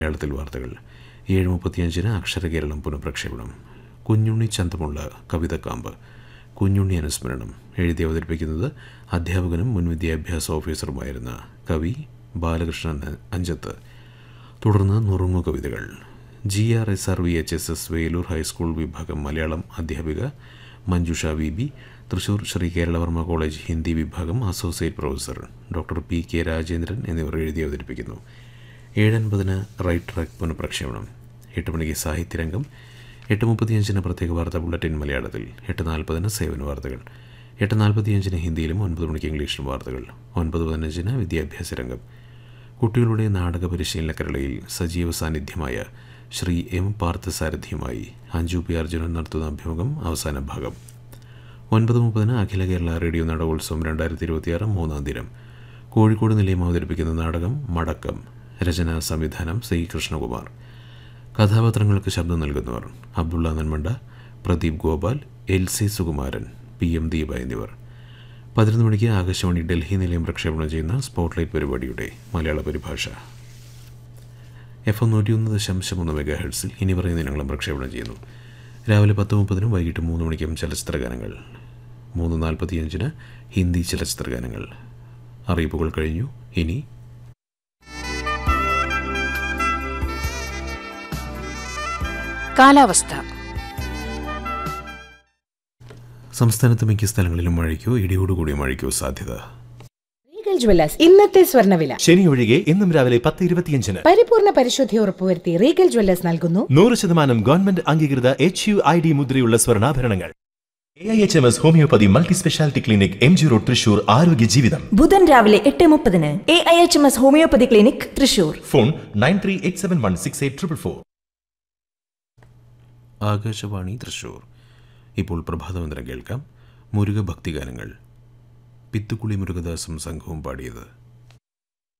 മലയാളത്തിൽ വാർത്തകൾ ഏഴ് മുപ്പത്തിയഞ്ചിന് അക്ഷരകേരളം പുനഃപ്രക്ഷേപണം കുഞ്ഞുണ്ണി ചന്തമുള്ള കവിതക്കാമ്പ് കുഞ്ഞുണ്ണി അനുസ്മരണം എഴുതി അവതരിപ്പിക്കുന്നത് അധ്യാപകനും മുൻ വിദ്യാഭ്യാസ ഓഫീസറുമായിരുന്ന കവി ബാലകൃഷ്ണൻ അഞ്ചത്ത് തുടർന്ന് നുറുങ്ങു കവിതകൾ G R S R V H S S Velur high school വിഭാഗം മലയാളം അധ്യാപിക Manjusha V B Thrissur Sree Keralavarma college Hindi വിഭാഗം associate professor doctor P K Rajendran എന്നിവർ എഴുതി അവതരിപ്പിക്കുന്നു ഏഴൻപതിന് റൈറ്റ് ട്രാക്ക് പുനഃപ്രക്ഷേപണം എട്ട് മണിക്ക് സാഹിത്യരംഗം എട്ട് മുപ്പത്തിയഞ്ചിന് പ്രത്യേക വാർത്താ ബുള്ളറ്റിൻ മലയാളത്തിൽ എട്ട് നാൽപ്പതിന് സേവന വാർത്തകൾ എട്ട് നാൽപ്പത്തിയഞ്ചിന് ഹിന്ദിയിലും ഒൻപത് മണിക്ക് ഇംഗ്ലീഷിലും വാർത്തകൾ ഒൻപത് പതിനഞ്ചിന് വിദ്യാഭ്യാസ രംഗം കുട്ടികളുടെ നാടക പരിശീലന കരളയിൽ സജീവ സാന്നിധ്യമായ ശ്രീ എം പാർത്ഥസാരഥിയുമായി അഞ്ജു പി അർജുനൻ നടത്തുന്ന അഭിമുഖം അവസാന ഭാഗം ഒൻപത് മുപ്പതിന് അഖില കേരള റേഡിയോ നാടകോത്സവം രണ്ടായിരത്തി ഇരുപത്തിയാറ് മൂന്നാം ദിനം കോഴിക്കോട് നിലയം അവതരിപ്പിക്കുന്ന നാടകം മടക്കം രചന സംവിധാനം സി കൃഷ്ണകുമാർ കഥാപാത്രങ്ങൾക്ക് ശബ്ദം നൽകുന്നവർ Abdulla Nanmanda Pradeep Gopal L C Sukumaran P M Deepa എന്നിവർ പതിനൊന്ന് മണിക്ക് ആകാശവാണി ഡൽഹി നിലയം പ്രക്ഷേപണം ചെയ്യുന്ന സ്പോട്ട്ലൈറ്റ് പരിപാടിയുടെ മലയാള പരിഭാഷ എഫ് എം നൂറ്റിയൊന്ന് ദശാംശം മൂന്ന് മെഗാ ഹെഡ്സിൽ ഇനി പറയുന്ന ഇനങ്ങളും പ്രക്ഷേപണം ചെയ്യുന്നു രാവിലെ പത്ത് മുപ്പതിനും വൈകിട്ട് മൂന്ന് മണിക്കും ചലച്ചിത്ര ഗാനങ്ങൾ മൂന്ന് നാൽപ്പത്തിയഞ്ചിന് ഹിന്ദി ചലച്ചിത്ര ഗാനങ്ങൾ അറിയിപ്പുകൾ കഴിഞ്ഞു ഇനി കാലാവസ്ഥ സംസ്ഥാനത്ത് മിക്ക സ്ഥലങ്ങളിലും മഴയ്ക്കോ ഇടിയോടുകൂടിയ മഴയ്ക്കോ സാധ്യത റീഗൽ ജ്വല്ലേഴ്സ് ഇന്നത്തെ സ്വർണ്ണവില ശനി ഒഴികെ ഇന്നും രാവിലെ പത്ത് ഇരുപത്തിയഞ്ചിന് പരിപൂർണ പരിശുദ്ധി ഉറപ്പുവരുത്തി റീഗൽ ജ്വല്ലേഴ്സ് നൽകുന്നു നൂറ് ശതമാനം ഗവൺമെന്റ് അംഗീകൃത എച്ച് യു ഐ ഡി മുദ്രയുള്ള സ്വർണ്ണാഭരണങ്ങൾ A I H M S homoeopathy multi speciality clinic M G road Thrissur ആരോഗ്യ ജീവിതം ബുധൻ രാവിലെ എട്ട് മുപ്പതിന് A I H M S homoeopathy clinic Thrissur phone nine three eight seven one six eight triple four Akashvani Thrissur ഇപ്പോൾ പ്രഭാതമന്ത്രം കേൾക്കാം മുരുക ഭക്തിഗാനങ്ങൾ പിത്തുക്കുളി മുരുകദാസും സംഘവും പാടിയത്